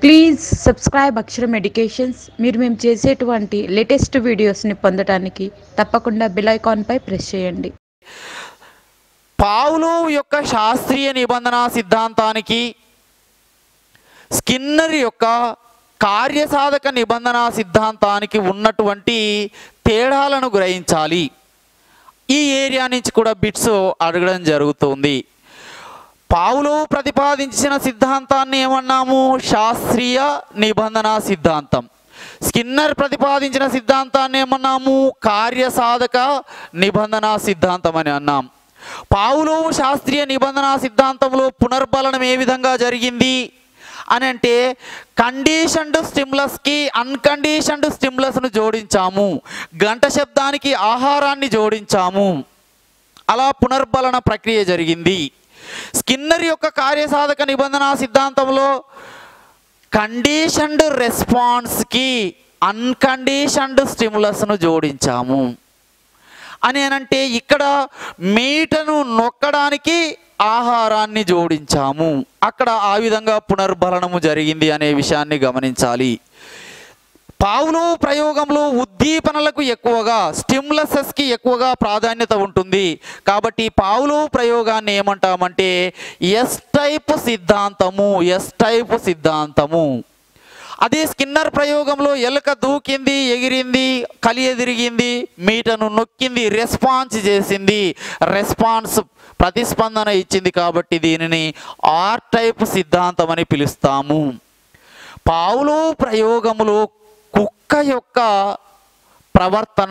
please subscribe అక్షరం educations మీరు మేము చేసేటువంటి లేటెస్ట్ వీడియోస్ని పొందటానికి తప్పకుండా బెల్ ఐకాన్పై ప్రెస్ చేయండి పావులు యొక్క శాస్త్రీయ నిబంధన సిద్ధాంతానికి స్కిన్నర్ యొక్క కార్యసాధక నిబంధన సిద్ధాంతానికి ఉన్నటువంటి తేడాలను గ్రహించాలి ఈ ఏరియా నుంచి కూడా బిట్స్ అడగడం జరుగుతుంది పావులు ప్రతిపాదించిన సిద్ధాంతాన్ని ఏమన్నాము శాస్త్రీయ నిబంధన సిద్ధాంతం స్కిన్నర్ ప్రతిపాదించిన సిద్ధాంతాన్ని ఏమన్నాము కార్యసాధక నిబంధన సిద్ధాంతం అని అన్నాం పావులు శాస్త్రీయ నిబంధన సిద్ధాంతంలో పునర్బలనం ఏ విధంగా జరిగింది అని అంటే కండిషన్డ్ స్టిమ్లస్కి అన్కండిషన్డ్ స్టిమ్లస్ను జోడించాము గంట శబ్దానికి ఆహారాన్ని జోడించాము అలా పునర్బలన ప్రక్రియ జరిగింది స్కిన్నర్ యొక్క కార్యసాధక నిబంధన సిద్ధాంతంలో కండిషన్డ్ రెస్పాన్స్కి అన్కండిషన్డ్ స్టిములస్ను జోడించాము అని అనంటే ఇక్కడ మీటను నొక్కడానికి ఆహారాన్ని జోడించాము అక్కడ ఆ విధంగా పునర్బలనము జరిగింది అనే విషయాన్ని గమనించాలి పావులు ప్రయోగంలో ఉద్దీపనలకు ఎక్కువగా స్టిమ్లసెస్కి ఎక్కువగా ప్రాధాన్యత ఉంటుంది కాబట్టి పావులు ప్రయోగాన్ని ఏమంటామంటే ఎస్ టైప్ సిద్ధాంతము ఎస్ టైప్ సిద్ధాంతము అదే స్కిన్నర్ ప్రయోగంలో ఎలుక దూకింది ఎగిరింది కలి ఎదిరిగింది మీటను నొక్కింది రెస్పాన్స్ చేసింది రెస్పాన్స్ ప్రతిస్పందన ఇచ్చింది కాబట్టి దీనిని ఆర్ టైప్ సిద్ధాంతం అని పిలుస్తాము పావులు ప్రయోగములో కుక్క యొక్క ప్రవర్తన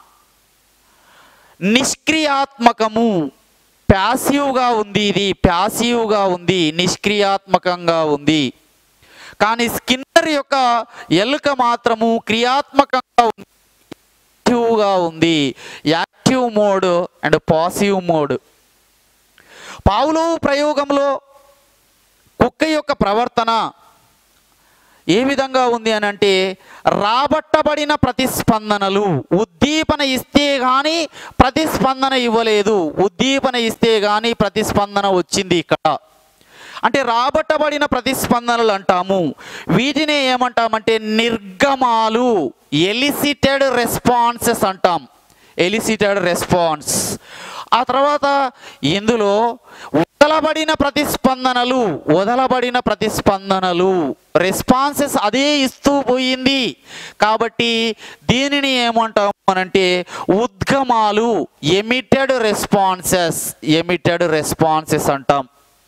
నిష్క్రియాత్మకము ప్యాసివ్గా ఉంది ఇది ప్యాసివ్గా ఉంది నిష్క్రియాత్మకంగా ఉంది కానీ స్కిన్నర్ యొక్క ఎలుక మాత్రము క్రియాత్మకంగా ఉంది యాక్టివ్గా ఉంది active mode and passive mode పావులు ప్రయోగంలో కుక్క యొక్క ప్రవర్తన ఏ విధంగా ఉంది అని అంటే రాబట్టబడిన ప్రతిస్పందనలు ఉద్దీపన ఇస్తే కానీ ప్రతిస్పందన ఇవ్వలేదు ఉద్దీపన ఇస్తే కానీ ప్రతిస్పందన వచ్చింది ఇక్కడ అంటే రాబట్టబడిన ప్రతిస్పందనలు అంటాము వీటిని ఏమంటామంటే నిర్గమాలు ఎలిసిటెడ్ రెస్పాన్సెస్ అంటాం ఎలిసిటెడ్ రెస్పాన్స్ ఆ తర్వాత ఇందులో వదలబడిన ప్రతిస్పందనలు వదలబడిన ప్రతిస్పందనలు రెస్పాన్సెస్ అదే ఇస్తూ పోయింది కాబట్టి దీనిని ఏమంటాం అనంటే ఉద్గమాలు ఎమిటెడ్ రెస్పాన్సెస్ ఎమిటెడ్ రెస్పాన్సెస్ అంటాం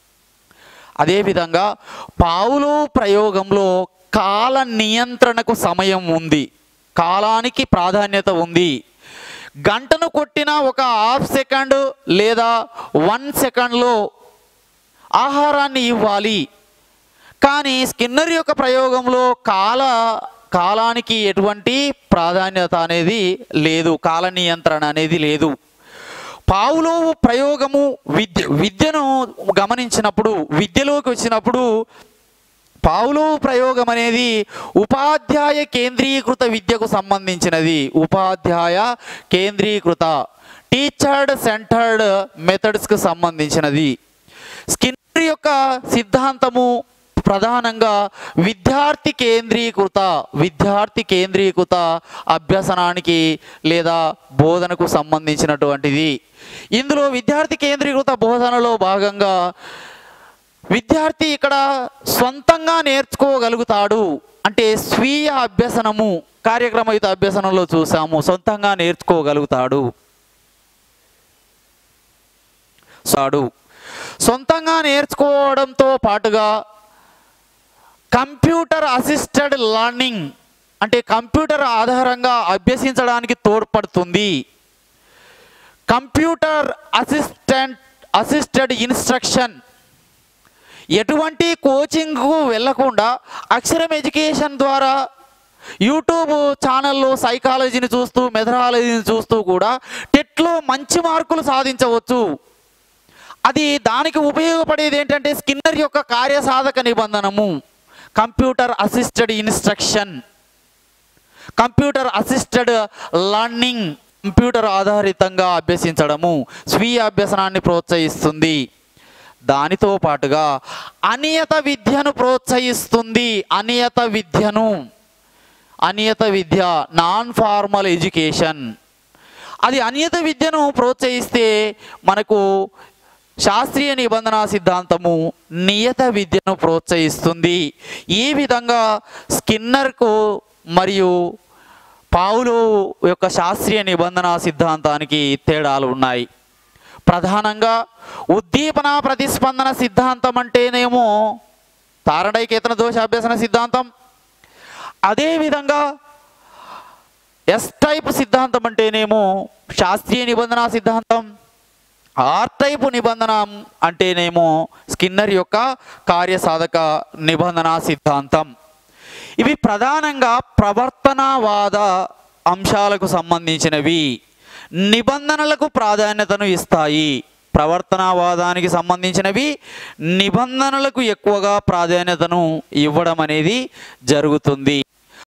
అదేవిధంగా పావులు ప్రయోగంలో కాల నియంత్రణకు సమయం ఉంది కాలానికి ప్రాధాన్యత ఉంది గంటను కొట్టిన ఒక హాఫ్ సెకండ్ లేదా వన్ సెకండ్లో ఆహారాన్ని ఇవ్వాలి కానీ స్కిన్నర్ యొక్క ప్రయోగంలో కాల కాలానికి ఎటువంటి ప్రాధాన్యత అనేది లేదు కాల నియంత్రణ అనేది లేదు పావులో ప్రయోగము విద్య విద్యను గమనించినప్పుడు విద్యలోకి వచ్చినప్పుడు పావులో ప్రయోగం అనేది ఉపాధ్యాయ కేంద్రీకృత విద్యకు సంబంధించినది ఉపాధ్యాయ కేంద్రీకృత టీచర్డ్ సెంటర్డ్ మెథడ్స్కి సంబంధించినది స్కిన్నర్ యొక్క సిద్ధాంతము ప్రధానంగా విద్యార్థి కేంద్రీకృత విద్యార్థి కేంద్రీకృత అభ్యసనానికి లేదా బోధనకు సంబంధించినటువంటిది ఇందులో విద్యార్థి కేంద్రీకృత బోధనలో భాగంగా విద్యార్థి ఇక్కడ సొంతంగా నేర్చుకోగలుగుతాడు అంటే స్వీయ అభ్యసనము కార్యక్రమయుత అభ్యసనంలో చూసాము సొంతంగా నేర్చుకోగలుగుతాడు సాడు సొంతంగా నేర్చుకోవడంతో పాటుగా కంప్యూటర్ అసిస్టెడ్ లర్నింగ్ అంటే కంప్యూటర్ ఆధారంగా అభ్యసించడానికి తోడ్పడుతుంది కంప్యూటర్ అసిస్టెంట్ అసిస్టెడ్ ఇన్స్ట్రక్షన్ ఎటువంటి కోచింగ్కు వెళ్లకుండా అక్షరం ఎడ్యుకేషన్ ద్వారా యూట్యూబ్ ఛానల్లో సైకాలజీని చూస్తూ మెథడాలజీని చూస్తూ కూడా టెట్లో మంచి మార్కులు సాధించవచ్చు అది దానికి ఉపయోగపడేది ఏంటంటే స్కిన్నర్ యొక్క కార్యసాధక నిబంధనము computer assisted instruction computer assisted learning computer ఆధారితంగా అభ్యసించడము స్వీయ అభ్యసనాన్ని ప్రోత్సహిస్తుంది దానితో పాటుగా అనియత విద్యను ప్రోత్సహిస్తుంది అనియత విద్యను అనియత విద్య నాన్ ఫార్మల్ ఎడ్యుకేషన్ అది అనియత విద్యను ప్రోత్సహిస్తే మనకు శాస్త్రీయ నిబంధన సిద్ధాంతము నియత విద్యను ప్రోత్సహిస్తుంది ఈ విధంగా స్కిన్నర్కు మరియు పావులు యొక్క శాస్త్రీయ నిబంధన సిద్ధాంతానికి తేడాలు ఉన్నాయి ప్రధానంగా ఉద్దీపన ప్రతిస్పందన సిద్ధాంతం అంటేనేమో తారణైకేతన దోషాభ్యసన సిద్ధాంతం అదేవిధంగా ఎస్ టైప్ సిద్ధాంతం అంటేనేమో శాస్త్రీయ నిబంధన సిద్ధాంతం ఆర్ టైప్ నిబంధన అంటేనేమో స్కిన్నర్ యొక్క కార్యసాధక నిబంధన సిద్ధాంతం ఇవి ప్రధానంగా ప్రవర్తనవాద అంశాలకు సంబంధించినవి నిబంధనలకు ప్రాధాన్యతను ఇస్తాయి ప్రవర్తనవాదానికి సంబంధించినవి నిబంధనలకు ఎక్కువగా ప్రాధాన్యతను ఇవ్వడం అనేది జరుగుతుంది